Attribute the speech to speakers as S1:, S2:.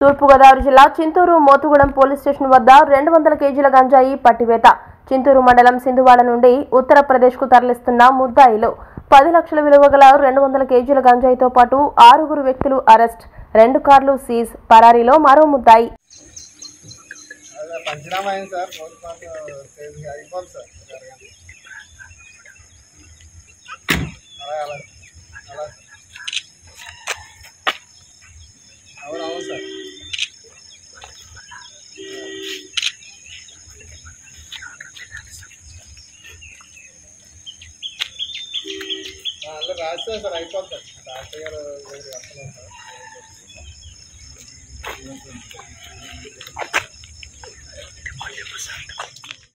S1: తూర్పుగోదావరి జిల్లా Chintur Motugudem police station వద్ద రెండు వందల కేజీల గంజాయి పట్టివేత చింతూరు మండలం సింధువాడ నుండి ఉత్తరప్రదేశ్కు తరలిస్తున్న ముద్దాయిలు పది లక్షల విలువ గల రెండు వందల కేజీల గంజాయితో పాటు ఆరుగురు వ్యక్తులు అరెస్ట్ రెండు కార్లు సీజ్ పరారీలో మరో ముద్దాయి
S2: అదే పంచనామా అయింది సార్ పోలీస్ వాళ్ళు చేసి అయిపోవాలి సార్ ఒక అరగంట. అలాగే అలాగే అలాగే సార్ అవును అవును సార్ ఆ, అందులో రాస్తే సార్ అయిపోతుంది సార్ డాక్టర్ గారు దగ్గరికి వస్తున్నాం సార్